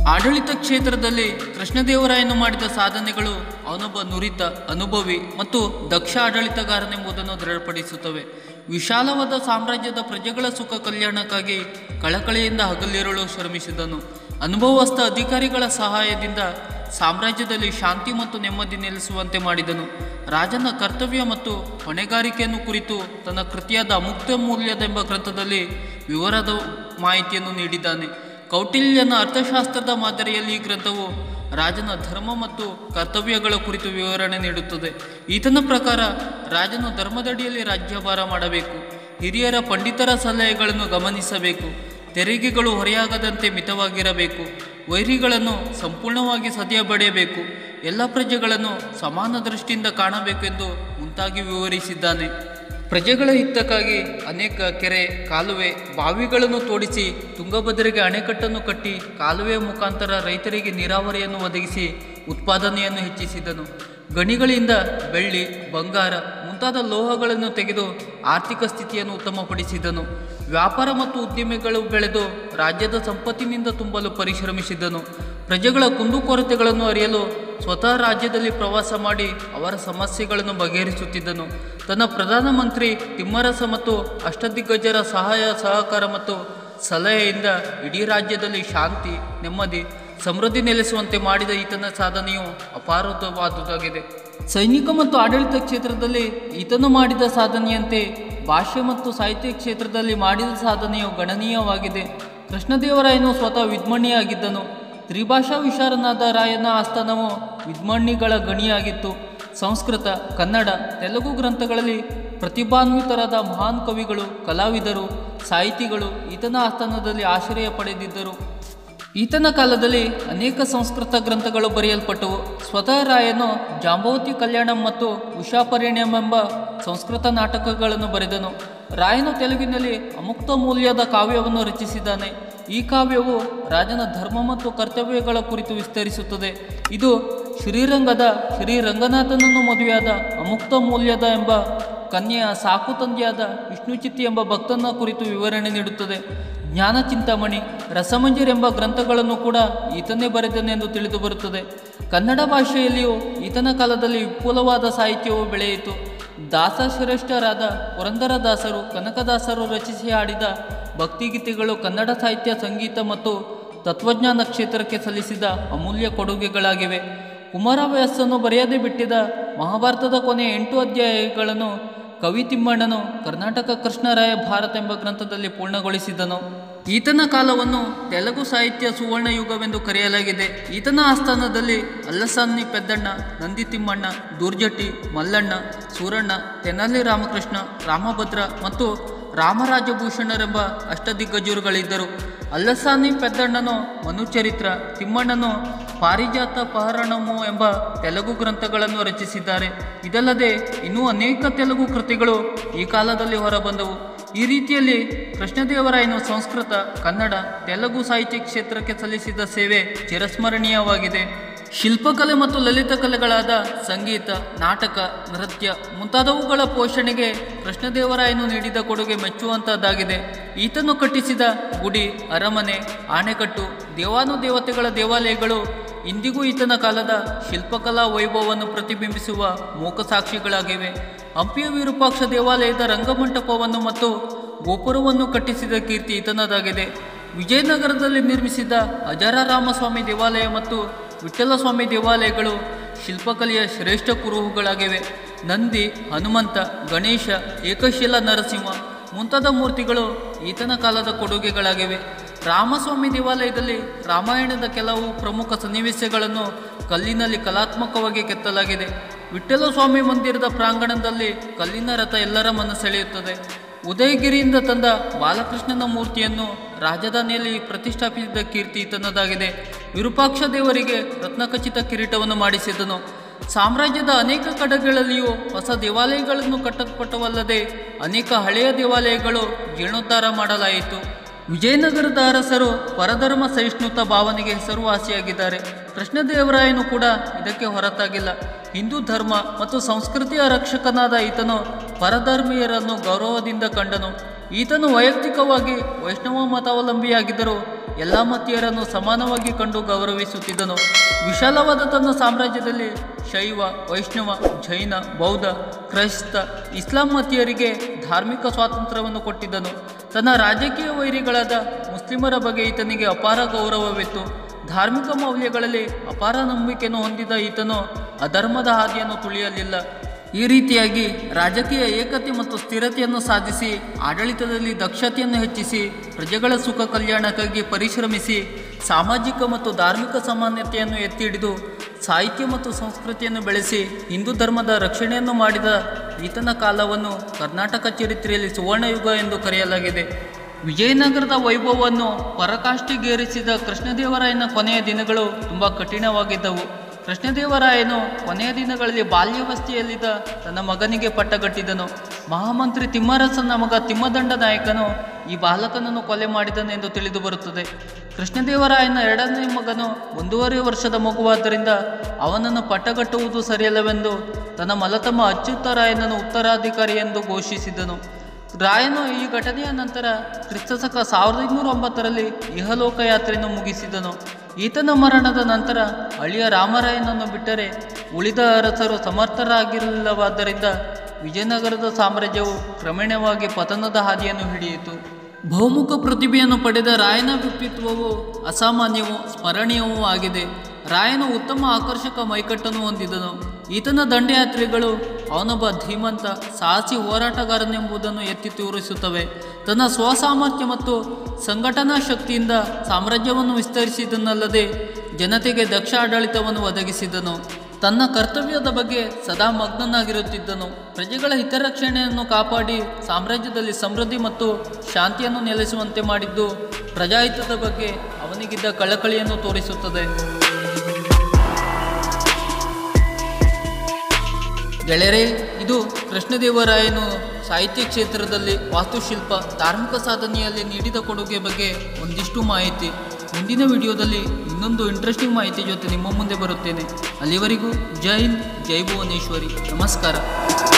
ಆಡಳಿತ ಕ್ಷೇತ್ರದಲ್ಲಿ ಕೃಷ್ಣದೇವರಾಯನು ಮಾಡಿದ ಸಾಧನೆಗಳು ಅವನೊಬ್ಬ ನುರಿತ ಅನುಭವಿ ಮತ್ತು ದಕ್ಷ ಆಡಳಿತಗಾರನೆಂಬುದನ್ನು ದೃಢಪಡಿಸುತ್ತವೆ ವಿಶಾಲವಾದ ಸಾಮ್ರಾಜ್ಯದ ಪ್ರಜೆಗಳ ಸುಖ ಕಲ್ಯಾಣಕ್ಕಾಗಿ ಕಳಕಳಿಯಿಂದ ಹಗಲಿರುಳು ಶ್ರಮಿಸಿದನು ಅನುಭವಸ್ಥ ಅಧಿಕಾರಿಗಳ ಸಹಾಯದಿಂದ ಸಾಮ್ರಾಜ್ಯದಲ್ಲಿ ಶಾಂತಿ ಮತ್ತು ನೆಮ್ಮದಿ ನೆಲೆಸುವಂತೆ ಮಾಡಿದನು ರಾಜನ ಕರ್ತವ್ಯ ಮತ್ತು ಹೊಣೆಗಾರಿಕೆಯನ್ನು ಕುರಿತು ತನ್ನ ಕೃತಿಯಾದ ಅಮುಕ್ತ ಮೂಲ್ಯದೆಂಬ ಗ್ರಂಥದಲ್ಲಿ ವಿವರದ ಮಾಹಿತಿಯನ್ನು ನೀಡಿದ್ದಾನೆ ಕೌಟಿಲ್ಯನ ಅರ್ಥಶಾಸ್ತ್ರದ ಮಾದರಿಯಲ್ಲಿ ಈ ಗ್ರಂಥವು ರಾಜನ ಧರ್ಮ ಮತ್ತು ಕರ್ತವ್ಯಗಳ ಕುರಿತು ವಿವರಣೆ ನೀಡುತ್ತದೆ ಈತನ ಪ್ರಕಾರ ರಾಜನು ಧರ್ಮದಡಿಯಲ್ಲಿ ರಾಜ್ಯಭಾರ ಮಾಡಬೇಕು ಹಿರಿಯರ ಪಂಡಿತರ ಸಲಹೆಗಳನ್ನು ಗಮನಿಸಬೇಕು ತೆರಿಗೆಗಳು ಹೊರೆಯಾಗದಂತೆ ಮಿತವಾಗಿರಬೇಕು ವೈರಿಗಳನ್ನು ಸಂಪೂರ್ಣವಾಗಿ ಸದ್ಯ ಬಡಿಯಬೇಕು ಎಲ್ಲ ಪ್ರಜೆಗಳನ್ನು ಸಮಾನ ದೃಷ್ಟಿಯಿಂದ ಕಾಣಬೇಕೆಂದು ಮುಂತಾಗಿ ವಿವರಿಸಿದ್ದಾನೆ ಪ್ರಜೆಗಳ ಹಿತಕ್ಕಾಗಿ ಅನೇಕ ಕೆರೆ ಕಾಲುವೆ ಬಾವಿಗಳನ್ನು ತೋಡಿಸಿ ತುಂಗಭದ್ರೆಗೆ ಅಣೆಕಟ್ಟನ್ನು ಕಟ್ಟಿ ಕಾಲುವೆಯ ಮುಖಾಂತರ ರೈತರಿಗೆ ನೀರಾವರಿಯನ್ನು ಒದಗಿಸಿ ಉತ್ಪಾದನೆಯನ್ನು ಹೆಚ್ಚಿಸಿದನು ಗಣಿಗಳಿಂದ ಬೆಳ್ಳಿ ಬಂಗಾರ ಮುಂತಾದ ಲೋಹಗಳನ್ನು ತೆಗೆದು ಆರ್ಥಿಕ ಸ್ಥಿತಿಯನ್ನು ಉತ್ತಮಪಡಿಸಿದನು ವ್ಯಾಪಾರ ಮತ್ತು ಉದ್ದಿಮೆಗಳು ಬೆಳೆದು ರಾಜ್ಯದ ಸಂಪತ್ತಿನಿಂದ ತುಂಬಲು ಪರಿಶ್ರಮಿಸಿದನು ಪ್ರಜೆಗಳ ಕುಂದುಕೊರತೆಗಳನ್ನು ಅರಿಯಲು ಸ್ವತಃ ರಾಜ್ಯದಲ್ಲಿ ಪ್ರವಾಸ ಮಾಡಿ ಅವರ ಸಮಸ್ಯೆಗಳನ್ನು ಬಗೆಹರಿಸುತ್ತಿದ್ದನು ತನ್ನ ಪ್ರಧಾನಮಂತ್ರಿ ತಿಮ್ಮರಸ ಮತ್ತು ಅಷ್ಟದಿಗ್ಗಜರ ಸಹಾಯ ಸಹಕಾರ ಮತ್ತು ಸಲಹೆಯಿಂದ ಇಡೀ ರಾಜ್ಯದಲ್ಲಿ ಶಾಂತಿ ನೆಮ್ಮದಿ ಸಮೃದ್ಧಿ ನೆಲೆಸುವಂತೆ ಮಾಡಿದ ಈತನ ಸಾಧನೆಯು ಅಪಾರವಾದುದಾಗಿದೆ ಸೈನಿಕ ಮತ್ತು ಆಡಳಿತ ಕ್ಷೇತ್ರದಲ್ಲಿ ಈತನು ಮಾಡಿದ ಸಾಧನೆಯಂತೆ ಭಾಷೆ ಮತ್ತು ಸಾಹಿತ್ಯ ಕ್ಷೇತ್ರದಲ್ಲಿ ಮಾಡಿದ ಸಾಧನೆಯು ಗಣನೀಯವಾಗಿದೆ ಕೃಷ್ಣದೇವರಾಯನು ಸ್ವತಃ ವಿದ್ಮಣಿಯಾಗಿದ್ದನು ತ್ರಿಭಾಷಾ ವಿಶಾರನಾದ ರಾಯನ ಆಸ್ಥಾನವು ವಿದ್ಮಣ್ಣಿಗಳ ಗಣಿಯಾಗಿತ್ತು ಸಂಸ್ಕೃತ ಕನ್ನಡ ತೆಲುಗು ಗ್ರಂಥಗಳಲ್ಲಿ ಪ್ರತಿಭಾನ್ವಿತರಾದ ಮಹಾನ್ ಕವಿಗಳು ಕಲಾವಿದರು ಸಾಹಿತಿಗಳು ಈತನ ಆಸ್ಥಾನದಲ್ಲಿ ಆಶ್ರಯ ಪಡೆದಿದ್ದರು ಈತನ ಕಾಲದಲ್ಲಿ ಅನೇಕ ಸಂಸ್ಕೃತ ಗ್ರಂಥಗಳು ಬರೆಯಲ್ಪಟ್ಟವು ಸ್ವತಃ ರಾಯನು ಜಾಂಬವತಿ ಕಲ್ಯಾಣಂ ಮತ್ತು ಉಷಾಪರಿಣ್ಯಂ ಎಂಬ ಸಂಸ್ಕೃತ ನಾಟಕಗಳನ್ನು ಬರೆದನು ರಾಯನು ತೆಲುಗಿನಲ್ಲಿ ಅಮುಕ್ತ ಮೂಲ್ಯದ ಕಾವ್ಯವನ್ನು ರಚಿಸಿದ್ದಾನೆ ಈ ಕಾವ್ಯವು ರಾಜನ ಧರ್ಮ ಮತ್ತು ಕರ್ತವ್ಯಗಳ ಕುರಿತು ವಿಸ್ತರಿಸುತ್ತದೆ ಇದು ಶ್ರೀರಂಗದ ಶ್ರೀರಂಗನಾಥನನ್ನು ಮದುವೆಯಾದ ಅಮುಕ್ತ ಮೂಲ್ಯದ ಎಂಬ ಕನ್ಯೆಯ ಸಾಕು ತಂದೆಯಾದ ವಿಷ್ಣುಚಿತ್ತಿ ಎಂಬ ಭಕ್ತನ ಕುರಿತು ವಿವರಣೆ ನೀಡುತ್ತದೆ ಜ್ಞಾನ ಚಿಂತಾಮಣಿ ರಸಮಂಜರಿ ಎಂಬ ಗ್ರಂಥಗಳನ್ನು ಕೂಡ ಈತನೇ ಬರೆದನೆಂದು ತಿಳಿದು ಬರುತ್ತದೆ ಕನ್ನಡ ಭಾಷೆಯಲ್ಲಿಯೂ ಈತನ ಕಾಲದಲ್ಲಿ ವಿಪುಲವಾದ ಸಾಹಿತ್ಯವು ಬೆಳೆಯಿತು ದಾಸಶ್ರೇಷ್ಠರಾದ ಪುರಂದರದಾಸರು ಕನಕದಾಸರು ರಚಿಸಿ ಹಾಡಿದ ಭಕ್ತಿಗೀತೆಗಳು ಕನ್ನಡ ಸಾಹಿತ್ಯ ಸಂಗೀತ ಮತ್ತು ತತ್ವಜ್ಞಾನ ಕ್ಷೇತ್ರಕ್ಕೆ ಸಲ್ಲಿಸಿದ ಅಮೂಲ್ಯ ಕೊಡುಗೆಗಳಾಗಿವೆ ಕುಮಾರವ್ಯಾಸನು ಬರೆಯದೆ ಬಿಟ್ಟಿದ ಮಹಾಭಾರತದ ಕೊನೆಯ ಎಂಟು ಅಧ್ಯಾಯಗಳನ್ನು ಕವಿ ತಿಮ್ಮಣ್ಣನು ಕರ್ನಾಟಕ ಕೃಷ್ಣರಾಯ ಭಾರತ ಎಂಬ ಗ್ರಂಥದಲ್ಲಿ ಪೂರ್ಣಗೊಳಿಸಿದನು ಈತನ ಕಾಲವನ್ನು ತೆಲುಗು ಸಾಹಿತ್ಯ ಸುವರ್ಣ ಯುಗವೆಂದು ಕರೆಯಲಾಗಿದೆ ಈತನ ಆಸ್ಥಾನದಲ್ಲಿ ಅಲ್ಲಸಾನಿ ಪೆದ್ದಣ್ಣ ನಂದಿ ತಿಮ್ಮಣ್ಣ ದುರ್ಜಟಿ ಮಲ್ಲಣ್ಣ ಸೂರಣ್ಣ ತೆನಾಲಿ ರಾಮಕೃಷ್ಣ ರಾಮಭದ್ರ ಮತ್ತು ರಾಮರಾಜಭೂಷಣರೆಂಬ ಅಷ್ಟದಿಗ್ಗಜರುಗಳಿದ್ದರು ಅಲ್ಲಸಾನಿ ಪೆದ್ದಣ್ಣನು ಮನುಚರಿತ್ರ ತಿಮ್ಮಣ್ಣನು ಪಾರಿಜಾತ ಪಹರಣಮು ಎಂಬ ತೆಲುಗು ಗ್ರಂಥಗಳನ್ನು ರಚಿಸಿದ್ದಾರೆ ಇದಲ್ಲದೆ ಇನ್ನೂ ಅನೇಕ ತೆಲುಗು ಕೃತಿಗಳು ಈ ಕಾಲದಲ್ಲಿ ಹೊರಬಂದವು ಈ ರೀತಿಯಲ್ಲಿ ಕೃಷ್ಣದೇವರಾಯನು ಸಂಸ್ಕೃತ ಕನ್ನಡ ತೆಲುಗು ಸಾಹಿತ್ಯ ಕ್ಷೇತ್ರಕ್ಕೆ ಸಲ್ಲಿಸಿದ ಸೇವೆ ಚಿರಸ್ಮರಣೀಯವಾಗಿದೆ ಶಿಲ್ಪಕಲೆ ಮತ್ತು ಲಲಿತ ಕಲೆಗಳಾದ ಸಂಗೀತ ನಾಟಕ ನೃತ್ಯ ಮುಂತಾದವುಗಳ ಪೋಷಣೆಗೆ ಕೃಷ್ಣದೇವರಾಯನು ನೀಡಿದ ಕೊಡುಗೆ ಮೆಚ್ಚುವಂತಹದ್ದಾಗಿದೆ ಈತನು ಕಟ್ಟಿಸಿದ ಗುಡಿ ಅರಮನೆ ಆಣೆಕಟ್ಟು ದೇವಾನುದೇವತೆಗಳ ದೇವಾಲಯಗಳು ಇಂದಿಗೂ ಈತನ ಕಾಲದ ಶಿಲ್ಪಕಲಾ ವೈಭವವನ್ನು ಪ್ರತಿಬಿಂಬಿಸುವ ಮೂಕ ಸಾಕ್ಷಿಗಳಾಗಿವೆ ಹಂಪಿಯ ವಿರೂಪಾಕ್ಷ ದೇವಾಲಯದ ರಂಗಮಂಟಪವನ್ನು ಮತ್ತು ಗೋಪುರವನ್ನು ಕಟ್ಟಿಸಿದ ಕೀರ್ತಿ ಈತನದಾಗಿದೆ ವಿಜಯನಗರದಲ್ಲಿ ನಿರ್ಮಿಸಿದ ಅಜರಾರಾಮಸ್ವಾಮಿ ದೇವಾಲಯ ಮತ್ತು ವಿಠ್ಠಲಸ್ವಾಮಿ ದೇವಾಲಯಗಳು ಶಿಲ್ಪಕಲೆಯ ಶ್ರೇಷ್ಠ ಕುರುಹುಗಳಾಗಿವೆ ನಂದಿ ಹನುಮಂತ ಗಣೇಶ ಏಕಶಿಲ ನರಸಿಂಹ ಮುಂತಾದ ಮೂರ್ತಿಗಳು ಈತನ ಕಾಲದ ಕೊಡುಗೆಗಳಾಗಿವೆ ರಾಮಸ್ವಾಮಿ ದೇವಾಲಯದಲ್ಲಿ ರಾಮಾಯಣದ ಕೆಲವು ಪ್ರಮುಖ ಸನ್ನಿವೇಶಗಳನ್ನು ಕಲ್ಲಿನಲ್ಲಿ ಕಲಾತ್ಮಕವಾಗಿ ಕೆತ್ತಲಾಗಿದೆ ವಿಠ್ಠಲ ಸ್ವಾಮಿ ಮಂದಿರದ ಪ್ರಾಂಗಣದಲ್ಲಿ ಕಲ್ಲಿನ ರಥ ಎಲ್ಲರ ಮನ ಸೆಳೆಯುತ್ತದೆ ಉದಯಗಿರಿಯಿಂದ ತಂದ ಬಾಲಕೃಷ್ಣನ ಮೂರ್ತಿಯನ್ನು ರಾಜಧಾನಿಯಲ್ಲಿ ಪ್ರತಿಷ್ಠಾಪಿಸಿದ ಕೀರ್ತಿ ಈತನದಾಗಿದೆ ವಿರೂಪಾಕ್ಷ ದೇವರಿಗೆ ರತ್ನಖಚಿತ ಕಿರೀಟವನ್ನು ಮಾಡಿಸಿದನು ಸಾಮ್ರಾಜ್ಯದ ಅನೇಕ ಕಡೆಗಳಲ್ಲಿಯೂ ಹೊಸ ದೇವಾಲಯಗಳನ್ನು ಕಟ್ಟಲ್ಪಟ್ಟವಲ್ಲದೆ ಅನೇಕ ಹಳೆಯ ದೇವಾಲಯಗಳು ಜೀರ್ಣೋದ್ಧಾರ ಮಾಡಲಾಯಿತು ವಿಜಯನಗರದ ಅರಸರು ಪರಧರ್ಮ ಸಹಿಷ್ಣುತ ಭಾವನೆಗೆ ಹೆಸರುವಾಸಿಯಾಗಿದ್ದಾರೆ ಕೃಷ್ಣದೇವರಾಯನು ಕೂಡ ಇದಕ್ಕೆ ಹೊರತಾಗಿಲ್ಲ ಹಿಂದೂ ಧರ್ಮ ಮತ್ತು ಸಂಸ್ಕೃತಿಯ ರಕ್ಷಕನಾದ ಈತನು ಪರಧರ್ಮೀಯರನ್ನು ಗೌರವದಿಂದ ಕಂಡನು ಈತನು ವೈಯಕ್ತಿಕವಾಗಿ ವೈಷ್ಣವ ಮತಾವಲಂಬಿಯಾಗಿದ್ದರೂ ಎಲ್ಲ ಮತೀಯರನ್ನು ಸಮಾನವಾಗಿ ಕಂಡು ಗೌರವಿಸುತ್ತಿದ್ದನು ವಿಶಾಲವಾದ ತನ್ನ ಸಾಮ್ರಾಜ್ಯದಲ್ಲಿ ಶೈವ ವೈಷ್ಣವ ಜೈನ ಬೌದ್ಧ ಕ್ರೈಸ್ತ ಇಸ್ಲಾಂ ಮತೀಯರಿಗೆ ಧಾರ್ಮಿಕ ಸ್ವಾತಂತ್ರ್ಯವನ್ನು ಕೊಟ್ಟಿದ್ದನು ತನ್ನ ರಾಜಕೀಯ ವೈರಿಗಳಾದ ಮುಸ್ಲಿಮರ ಬಗ್ಗೆ ಈತನಿಗೆ ಅಪಾರ ಗೌರವವಿತ್ತು ಧಾರ್ಮಿಕ ಮೌಲ್ಯಗಳಲ್ಲಿ ಅಪಾರ ನಂಬಿಕೆಯನ್ನು ಹೊಂದಿದ ಈತನು ಅಧರ್ಮದ ಹಾದಿಯನ್ನು ತುಳಿಯಲಿಲ್ಲ ಈ ರೀತಿಯಾಗಿ ರಾಜಕೀಯ ಏಕತೆ ಮತ್ತು ಸ್ಥಿರತೆಯನ್ನು ಸಾಧಿಸಿ ಆಡಳಿತದಲ್ಲಿ ದಕ್ಷತೆಯನ್ನು ಹೆಚ್ಚಿಸಿ ಪ್ರಜೆಗಳ ಸುಖ ಕಲ್ಯಾಣಕ್ಕಾಗಿ ಪರಿಶ್ರಮಿಸಿ ಸಾಮಾಜಿಕ ಮತ್ತು ಧಾರ್ಮಿಕ ಸಮಾನತೆಯನ್ನು ಎತ್ತಿ ಹಿಡಿದು ಸಾಹಿತ್ಯ ಮತ್ತು ಸಂಸ್ಕೃತಿಯನ್ನು ಬೆಳೆಸಿ ಹಿಂದೂ ಧರ್ಮದ ರಕ್ಷಣೆಯನ್ನು ಮಾಡಿದ ಈತನ ಕಾಲವನ್ನು ಕರ್ನಾಟಕ ಚರಿತ್ರೆಯಲ್ಲಿ ಸುವರ್ಣಯುಗ ಎಂದು ಕರೆಯಲಾಗಿದೆ ವಿಜಯನಗರದ ವೈಭವವನ್ನು ಪರಕಾಷ್ಠಿಗೇರಿಸಿದ ಕೃಷ್ಣದೇವರಾಯನ ಕೊನೆಯ ದಿನಗಳು ತುಂಬ ಕಠಿಣವಾಗಿದ್ದವು ಕೃಷ್ಣದೇವರಾಯನು ಕೊನೆಯ ದಿನಗಳಲ್ಲಿ ಬಾಲ್ಯಾವಸ್ಥೆಯಲ್ಲಿದ್ದ ತನ್ನ ಮಗನಿಗೆ ಪಟ್ಟಗಟ್ಟಿದನು ಮಹಾಮಂತ್ರಿ ತಿಮ್ಮರಸನ ಮಗ ತಿಮ್ಮದಂಡ ನಾಯಕನು ಈ ಬಾಲಕನನ್ನು ಕೊಲೆ ಮಾಡಿದನೆಂದು ತಿಳಿದು ಬರುತ್ತದೆ ಕೃಷ್ಣದೇವರಾಯನ ಎರಡನೇ ಮಗನು ಒಂದೂವರೆ ವರ್ಷದ ಮಗುವಾದ್ದರಿಂದ ಅವನನ್ನು ಪಟ್ಟಗಟ್ಟುವುದು ಸರಿಯಲ್ಲವೆಂದು ತನ್ನ ಮಲತಮ್ಮ ಅಚ್ಯುತರಾಯನನ್ನು ಉತ್ತರಾಧಿಕಾರಿ ಎಂದು ಘೋಷಿಸಿದನು ರಾಯನು ಈ ಘಟನೆಯ ನಂತರ ಕ್ರಿಸ್ತಶಕ ಸಾವಿರದ ಇನ್ನೂರ ಒಂಬತ್ತರಲ್ಲಿ ಇಹಲೋಕ ಯಾತ್ರೆಯನ್ನು ಮುಗಿಸಿದನು ಈತನ ಮರಣದ ನಂತರ ಅಳಿಯ ರಾಮರಾಯನನ್ನು ಬಿಟ್ಟರೆ ಉಳಿದ ಅರಸರು ಸಮರ್ಥರಾಗಿರಲಿಲ್ಲವಾದ್ದರಿಂದ ವಿಜಯನಗರದ ಸಾಮ್ರಾಜ್ಯವು ಕ್ರಮೇಣವಾಗಿ ಪತನದ ಹಾದಿಯನ್ನು ಹಿಡಿಯಿತು ಬಹುಮುಖ ಪ್ರತಿಭೆಯನ್ನು ಪಡೆದ ರಾಯನ ವ್ಯಕ್ತಿತ್ವವು ಅಸಾಮಾನ್ಯವೂ ಸ್ಮರಣೀಯವೂ ಆಗಿದೆ ರಾಯನು ಉತ್ತಮ ಆಕರ್ಷಕ ಮೈಕಟ್ಟನ್ನು ಹೊಂದಿದನು ಈತನ ದಂಡಯಾತ್ರೆಗಳು ಅವನೊಬ್ಬ ಧೀಮಂತ ಸಾಹಸಿ ಹೋರಾಟಗಾರನೆಂಬುದನ್ನು ಎತ್ತಿ ತೋರಿಸುತ್ತವೆ ತನ್ನ ಸ್ವಸಾಮರ್ಥ್ಯ ಮತ್ತು ಸಂಘಟನಾ ಶಕ್ತಿಯಿಂದ ಸಾಮ್ರಾಜ್ಯವನ್ನು ವಿಸ್ತರಿಸಿದನಲ್ಲದೆ ಜನತೆಗೆ ದಕ್ಷ ಆಡಳಿತವನ್ನು ಒದಗಿಸಿದನು ತನ್ನ ಕರ್ತವ್ಯದ ಬಗ್ಗೆ ಸದಾ ಮಗ್ನನಾಗಿರುತ್ತಿದ್ದನು ಪ್ರಜೆಗಳ ಹಿತರಕ್ಷಣೆಯನ್ನು ಕಾಪಾಡಿ ಸಾಮ್ರಾಜ್ಯದಲ್ಲಿ ಸಮೃದ್ಧಿ ಮತ್ತು ಶಾಂತಿಯನ್ನು ನೆಲೆಸುವಂತೆ ಮಾಡಿದ್ದು ಪ್ರಜಾಹಿತದ ಬಗ್ಗೆ ಅವನಿಗಿದ್ದ ಕಳಕಳಿಯನ್ನು ತೋರಿಸುತ್ತದೆ ಗೆಳೆಯರೇ ಇದು ಕೃಷ್ಣದೇವರಾಯನು ಸಾಹಿತ್ಯ ಕ್ಷೇತ್ರದಲ್ಲಿ ವಾಸ್ತುಶಿಲ್ಪ ಧಾರ್ಮಿಕ ಸಾಧನೆಯಲ್ಲಿ ನೀಡಿದ ಕೊಡುಗೆ ಬಗ್ಗೆ ಒಂದಿಷ್ಟು ಮಾಹಿತಿ ಮುಂದಿನ ವಿಡಿಯೋದಲ್ಲಿ ಇನ್ನೊಂದು ಇಂಟ್ರೆಸ್ಟಿಂಗ್ ಮಾಹಿತಿ ಜೊತೆ ನಿಮ್ಮ ಮುಂದೆ ಬರುತ್ತೇನೆ ಅಲ್ಲಿವರೆಗೂ ಜೈ ಹಿಂದ್ ಜೈ ಭುವನೇಶ್ವರಿ ನಮಸ್ಕಾರ